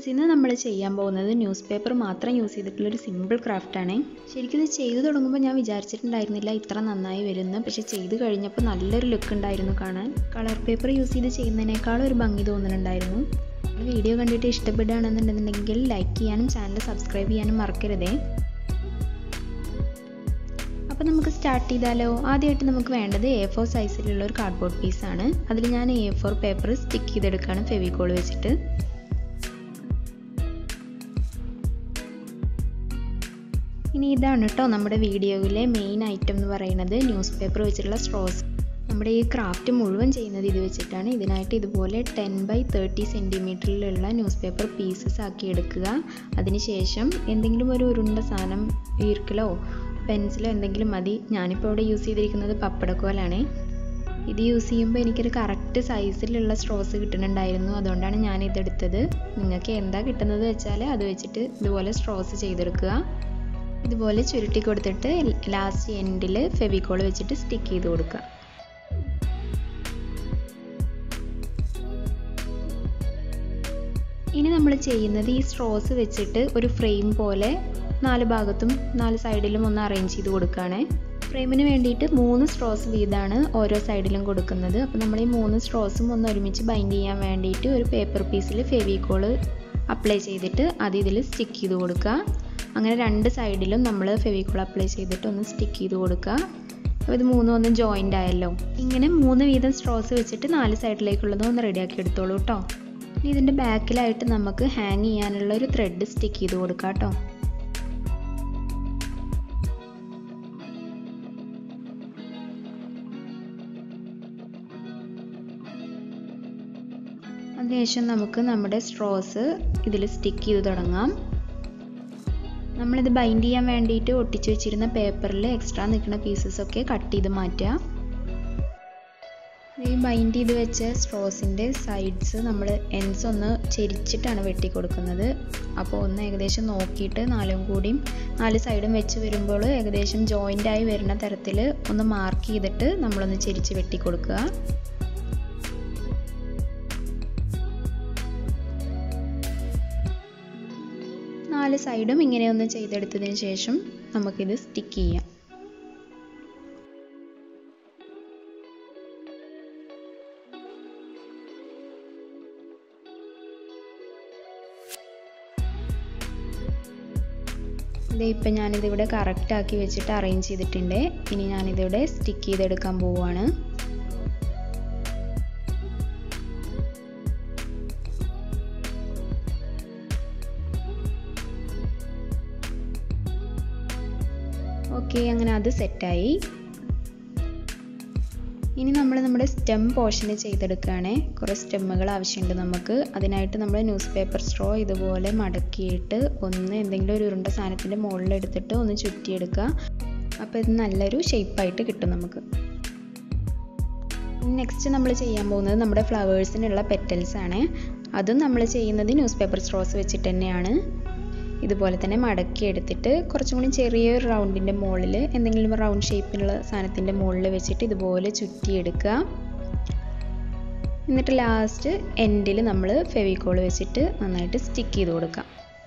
friends ഇന്ന് നമ്മൾ ചെയ്യാൻ പോകുന്നത് ന്യൂസ് പേപ്പർ മാത്രം യൂസ് ചെയ്തിട്ടുള്ള ഒരു സിമ്പിൾ ക്രാഫ്റ്റാണ് ശരിക്കും ഇത് ചെയ്തു തുടങ്ങുമ്പോൾ ഞാൻ വിചാരിച്ചിട്ടുണ്ടായിരുന്നില്ല ഇത്ര നന്നായി വരുന്നു പക്ഷേ ചെയ്ത് കഴിഞ്ഞപ്പോൾ നല്ലൊരു ലുക്ക് ഉണ്ടായിരുന്നു കാണാൻ കളർ പേപ്പർ യൂസ് ചെയ്ത് ചെയ്യുന്നതിനേക്കാളും ഒരു ഭംഗി തോന്നുന്നുണ്ടായിരുന്നു വീഡിയോ കണ്ടിട്ട് ഇഷ്ടപ്പെടുകയാണെന്നുണ്ടെന്നുണ്ടെങ്കിൽ ലൈക്ക് ചെയ്യാനും ചാനൽ സബ്സ്ക്രൈബ് ചെയ്യാനും മറക്കരുതേ അപ്പോൾ നമുക്ക് സ്റ്റാർട്ട് ചെയ്താലോ ആദ്യമായിട്ട് നമുക്ക് വേണ്ടത് എ ഫോർ സൈസിലുള്ള ഒരു കാർഡ്ബോർഡ് പീസാണ് അതിൽ ഞാൻ എ ഫോർ പേപ്പർ സ്റ്റിക്ക് ചെയ്തെടുക്കുകയാണ് ഫെവിക്കോൾ വെച്ചിട്ട് ഇനി ഇതാണ് കേട്ടോ നമ്മുടെ വീഡിയോയിലെ മെയിൻ ഐറ്റം എന്ന് പറയുന്നത് ന്യൂസ് പേപ്പർ വെച്ചിട്ടുള്ള സ്ട്രോസ് നമ്മുടെ ഈ ക്രാഫ്റ്റ് മുഴുവൻ ചെയ്യുന്നത് ഇത് വെച്ചിട്ടാണ് ഇതിനായിട്ട് ഇതുപോലെ ടെൻ ബൈ തേർട്ടി സെൻറ്റിമീറ്ററിലുള്ള ന്യൂസ് പേപ്പർ പീസസ് ആക്കി എടുക്കുക അതിനുശേഷം എന്തെങ്കിലും ഒരു ഉരുണ്ട സാധനം ഈർക്കിലോ പെൻസിലോ എന്തെങ്കിലും മതി ഞാനിപ്പോൾ ഇവിടെ യൂസ് ചെയ്തിരിക്കുന്നത് പപ്പടക്കോലാണ് ഇത് യൂസ് ചെയ്യുമ്പോൾ എനിക്കൊരു കറക്റ്റ് സൈസിലുള്ള സ്ട്രോസ് കിട്ടുന്നുണ്ടായിരുന്നു അതുകൊണ്ടാണ് ഞാൻ ഇതെടുത്തത് നിങ്ങൾക്ക് എന്താ കിട്ടുന്നത് വെച്ചാൽ അത് വെച്ചിട്ട് ഇതുപോലെ സ്ട്രോസ് ചെയ്തെടുക്കുക ഇതുപോലെ ചുരുട്ടി കൊടുത്തിട്ട് ലാസ്റ്റ് എൻഡിൽ ഫെവിക്കോൾ വെച്ചിട്ട് സ്റ്റിക്ക് ചെയ്ത് കൊടുക്കുക ഇനി നമ്മൾ ചെയ്യുന്നത് ഈ സ്ട്രോസ് വെച്ചിട്ട് ഒരു ഫ്രെയിം പോലെ നാല് ഭാഗത്തും നാല് സൈഡിലും ഒന്ന് അറേഞ്ച് ചെയ്ത് കൊടുക്കുകയാണ് ഫ്രെയിമിന് വേണ്ടിയിട്ട് മൂന്ന് സ്ട്രോസ് വീതമാണ് ഓരോ സൈഡിലും കൊടുക്കുന്നത് അപ്പോൾ നമ്മൾ ഈ മൂന്ന് സ്ട്രോസും ഒന്ന് ഒരുമിച്ച് ബൈൻഡ് ചെയ്യാൻ വേണ്ടിയിട്ട് ഒരു പേപ്പർ പീസിൽ ഫെവിക്കോൾ അപ്ലൈ ചെയ്തിട്ട് അത് ഇതിൽ സ്റ്റിക്ക് ചെയ്ത് കൊടുക്കുക അങ്ങനെ രണ്ട് സൈഡിലും നമ്മൾ ഫെവിക്കോൾ അപ്ലൈ ചെയ്തിട്ട് ഒന്ന് സ്റ്റിക്ക് ചെയ്ത് കൊടുക്കുക അപ്പോൾ ഇത് മൂന്നും ഒന്ന് ജോയിൻ്റ് ആയല്ലോ ഇങ്ങനെ മൂന്ന് വീതം സ്ട്രോസ് വെച്ചിട്ട് നാല് സൈഡിലേക്കുള്ളത് ഒന്ന് റെഡിയാക്കി എടുത്തോളൂ കേട്ടോ ഇനി ഇതിൻ്റെ ബാക്കിലായിട്ട് നമുക്ക് ഹാങ് ചെയ്യാനുള്ള ഒരു ത്രെഡ് സ്റ്റിക്ക് ചെയ്ത് കൊടുക്കാം കേട്ടോ അതിനുശേഷം നമുക്ക് നമ്മുടെ സ്ട്രോസ് ഇതിൽ സ്റ്റിക്ക് ചെയ്ത് തുടങ്ങാം നമ്മളിത് ബൈൻഡ് ചെയ്യാൻ വേണ്ടിയിട്ട് ഒട്ടിച്ച് വെച്ചിരുന്ന പേപ്പറിൽ എക്സ്ട്രാ നിൽക്കുന്ന പീസസ് ഒക്കെ കട്ട് ചെയ്ത് മാറ്റുക ഈ ബൈൻഡ് ചെയ്ത് വെച്ച സ്ട്രോസിൻ്റെ സൈഡ്സ് നമ്മൾ എൻസ് ഒന്ന് ചെരിച്ചിട്ടാണ് വെട്ടി കൊടുക്കുന്നത് അപ്പോൾ ഒന്ന് ഏകദേശം നോക്കിയിട്ട് നാലും കൂടിയും നാല് സൈഡും വെച്ച് വരുമ്പോൾ ഏകദേശം ജോയിൻ്റായി വരുന്ന തരത്തിൽ ഒന്ന് മാർക്ക് ചെയ്തിട്ട് നമ്മളൊന്ന് ചെരിച്ച് വെട്ടി കൊടുക്കുക നാല് സൈഡും ഇങ്ങനെ ഒന്ന് ചെയ്തെടുത്തതിന് ശേഷം നമുക്കിത് സ്റ്റിക്ക് ചെയ്യാം ഇത് ഇപ്പം ഞാനിതിവിടെ കറക്റ്റ് ആക്കി വെച്ചിട്ട് അറേഞ്ച് ചെയ്തിട്ടുണ്ട് ഇനി ഞാനിതിവിടെ സ്റ്റിക്ക് ചെയ്തെടുക്കാൻ പോവുകയാണ് ഓക്കെ അങ്ങനെ അത് സെറ്റായി ഇനി നമ്മൾ നമ്മുടെ സ്റ്റെം പോർഷന് ചെയ്തെടുക്കുകയാണേ കുറേ സ്റ്റെമ്മുകൾ ആവശ്യമുണ്ട് നമുക്ക് അതിനായിട്ട് നമ്മൾ ന്യൂസ് പേപ്പർ സ്ട്രോ ഇതുപോലെ മടക്കിയിട്ട് ഒന്ന് എന്തെങ്കിലും ഒരു ഉരുണ്ട സാധനത്തിൻ്റെ മുകളിൽ എടുത്തിട്ട് ഒന്ന് ചുറ്റിയെടുക്കുക അപ്പോൾ ഇത് നല്ലൊരു ഷേപ്പായിട്ട് കിട്ടും നമുക്ക് നെക്സ്റ്റ് നമ്മൾ ചെയ്യാൻ പോകുന്നത് നമ്മുടെ ഫ്ലവേഴ്സിനുള്ള പെറ്റൽസ് ആണ് അതും നമ്മൾ ചെയ്യുന്നത് ന്യൂസ് പേപ്പർ സ്ട്രോസ് വെച്ചിട്ട് തന്നെയാണ് ഇതുപോലെ തന്നെ മടക്കി എടുത്തിട്ട് കുറച്ചും കൂടി ചെറിയൊരു റൗണ്ടിൻ്റെ മുകളിൽ എന്തെങ്കിലും റൗണ്ട് ഷേപ്പിലുള്ള സാധനത്തിൻ്റെ മുകളിൽ വെച്ചിട്ട് ഇതുപോലെ ചുറ്റിയെടുക്കുക എന്നിട്ട് ലാസ്റ്റ് എൻഡിൽ നമ്മൾ ഫെവിക്കോൾ വെച്ചിട്ട് നന്നായിട്ട് സ്റ്റിക്ക് ചെയ്ത് കൊടുക്കാം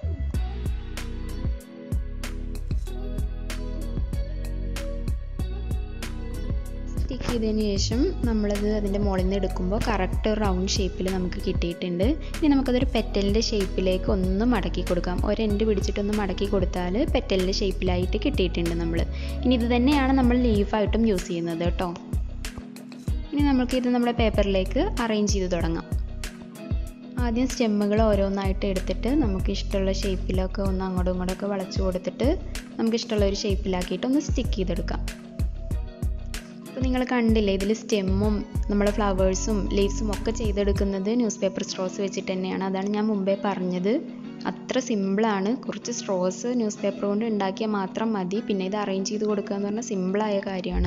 സ്റ്റിക്ക് ചെയ്തതിന് ശേഷം നമ്മളത് അതിൻ്റെ മുകളിൽ നിന്ന് എടുക്കുമ്പോൾ കറക്റ്റ് റൗണ്ട് ഷേപ്പിൽ നമുക്ക് കിട്ടിയിട്ടുണ്ട് ഇനി നമുക്കതൊരു പെറ്റലിൻ്റെ ഷേപ്പിലേക്ക് ഒന്ന് മടക്കി കൊടുക്കാം ഒരെൻഡ് പിടിച്ചിട്ടൊന്ന് മടക്കി കൊടുത്താൽ പെറ്റലിൻ്റെ ഷേപ്പിലായിട്ട് കിട്ടിയിട്ടുണ്ട് നമ്മൾ ഇനി ഇത് തന്നെയാണ് നമ്മൾ ലീഫായിട്ടും യൂസ് ചെയ്യുന്നത് കേട്ടോ ഇനി നമുക്ക് ഇത് നമ്മുടെ പേപ്പറിലേക്ക് അറേഞ്ച് ചെയ്ത് തുടങ്ങാം ആദ്യം സ്റ്റെമ്മുകൾ ഓരോന്നായിട്ട് എടുത്തിട്ട് നമുക്ക് ഇഷ്ടമുള്ള ഷേപ്പിലൊക്കെ ഒന്ന് അങ്ങോട്ടും ഇങ്ങോട്ടൊക്കെ വളച്ചു കൊടുത്തിട്ട് നമുക്ക് ഇഷ്ടമുള്ള ഒരു ഷേപ്പിലാക്കിയിട്ട് ഒന്ന് സ്റ്റിക്ക് ചെയ്തെടുക്കാം അപ്പോൾ നിങ്ങൾ കണ്ടില്ലേ ഇതിൽ സ്റ്റെമ്മും നമ്മുടെ ഫ്ലവേഴ്സും ലീവ്സും ഒക്കെ ചെയ്തെടുക്കുന്നത് ന്യൂസ് പേപ്പർ സ്ട്രോസ് വെച്ചിട്ട് തന്നെയാണ് അതാണ് ഞാൻ മുമ്പേ പറഞ്ഞത് അത്ര സിമ്പിളാണ് കുറച്ച് സ്ട്രോസ് ന്യൂസ് പേപ്പർ കൊണ്ട് ഉണ്ടാക്കിയാൽ മാത്രം മതി പിന്നെ ഇത് അറേഞ്ച് ചെയ്ത് കൊടുക്കുക എന്ന് പറഞ്ഞാൽ സിമ്പിളായ കാര്യമാണ്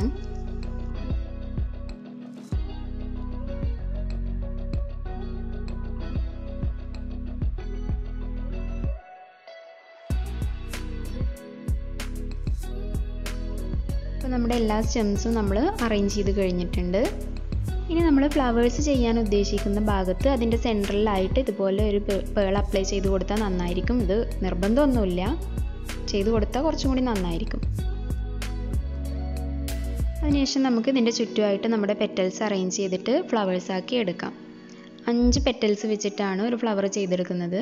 അപ്പോൾ നമ്മുടെ എല്ലാ സ്റ്റെംസും നമ്മൾ അറേഞ്ച് ചെയ്ത് കഴിഞ്ഞിട്ടുണ്ട് ഇനി നമ്മൾ ഫ്ലവേഴ്സ് ചെയ്യാൻ ഉദ്ദേശിക്കുന്ന ഭാഗത്ത് അതിൻ്റെ സെൻട്രലിലായിട്ട് ഇതുപോലെ ഒരു പേൾ അപ്ലൈ ചെയ്ത് കൊടുത്താൽ നന്നായിരിക്കും ഇത് നിർബന്ധമൊന്നുമില്ല ചെയ്ത് കൊടുത്താൽ കുറച്ചും കൂടി നന്നായിരിക്കും അതിനുശേഷം നമുക്ക് ഇതിൻ്റെ ചുറ്റുമായിട്ട് നമ്മുടെ പെറ്റൽസ് അറേഞ്ച് ചെയ്തിട്ട് ഫ്ലവേഴ്സ് ആക്കി എടുക്കാം അഞ്ച് പെറ്റൽസ് വെച്ചിട്ടാണ് ഒരു ഫ്ലവർ ചെയ്തെടുക്കുന്നത്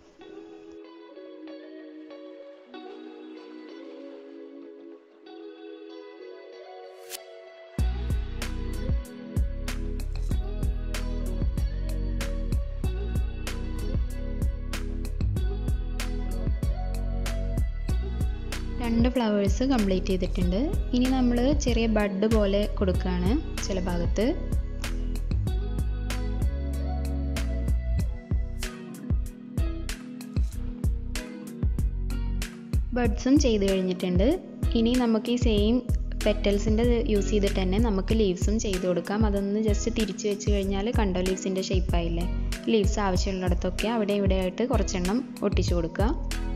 രണ്ട് ഫ്ലവേഴ്സ് കംപ്ലീറ്റ് ചെയ്തിട്ടുണ്ട് ഇനി നമ്മൾ ചെറിയ ബഡ് പോലെ കൊടുക്കുകയാണ് ചില ഭാഗത്ത് ബഡ്സും ചെയ്ത് കഴിഞ്ഞിട്ടുണ്ട് ഇനി നമുക്ക് ഈ സെയിം പെറ്റൽസിൻ്റെ യൂസ് ചെയ്തിട്ട് തന്നെ നമുക്ക് ലീവ്സും ചെയ്ത് കൊടുക്കാം അതൊന്ന് ജസ്റ്റ് തിരിച്ച് വെച്ച് കഴിഞ്ഞാൽ കണ്ടോ ലീവ്സിൻ്റെ ഷേപ്പായില്ലേ ലീവ്സ് ആവശ്യമുള്ളിടത്തൊക്കെ അവിടെ ഇവിടെ ആയിട്ട് കുറച്ചെണ്ണം ഒട്ടിച്ചു കൊടുക്കുക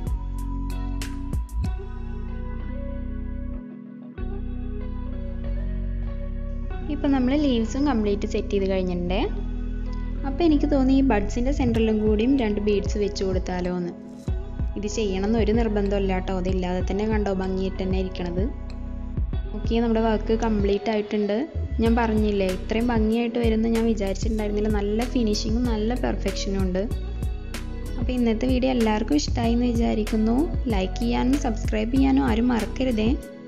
ഇപ്പോൾ നമ്മൾ ലീവ്സും കംപ്ലീറ്റ് സെറ്റ് ചെയ്ത് കഴിഞ്ഞിട്ടുണ്ട് അപ്പോൾ എനിക്ക് തോന്നി ഈ ബഡ്സിൻ്റെ സെൻറ്ററിലും കൂടിയും രണ്ട് ബീഡ്സ് വെച്ച് കൊടുത്താലോ എന്ന് ഇത് ചെയ്യണം എന്നൊരു നിർബന്ധമില്ല കേട്ടോ അതില്ലാതെ തന്നെ കണ്ടോ ഭംഗിയായിട്ട് തന്നെ ഇരിക്കണത് ഓക്കെ നമ്മുടെ വർക്ക് കംപ്ലീറ്റ് ആയിട്ടുണ്ട് ഞാൻ പറഞ്ഞില്ലേ ഇത്രയും ഭംഗിയായിട്ട് വരുമെന്ന് ഞാൻ വിചാരിച്ചിട്ടുണ്ടായിരുന്നില്ല നല്ല ഫിനിഷിങ്ങും നല്ല പെർഫെക്ഷനും ഉണ്ട് അപ്പോൾ ഇന്നത്തെ വീഡിയോ എല്ലാവർക്കും ഇഷ്ടമായി എന്ന് വിചാരിക്കുന്നു ലൈക്ക് ചെയ്യാനും സബ്സ്ക്രൈബ് ചെയ്യാനും ആരും മറക്കരുതേ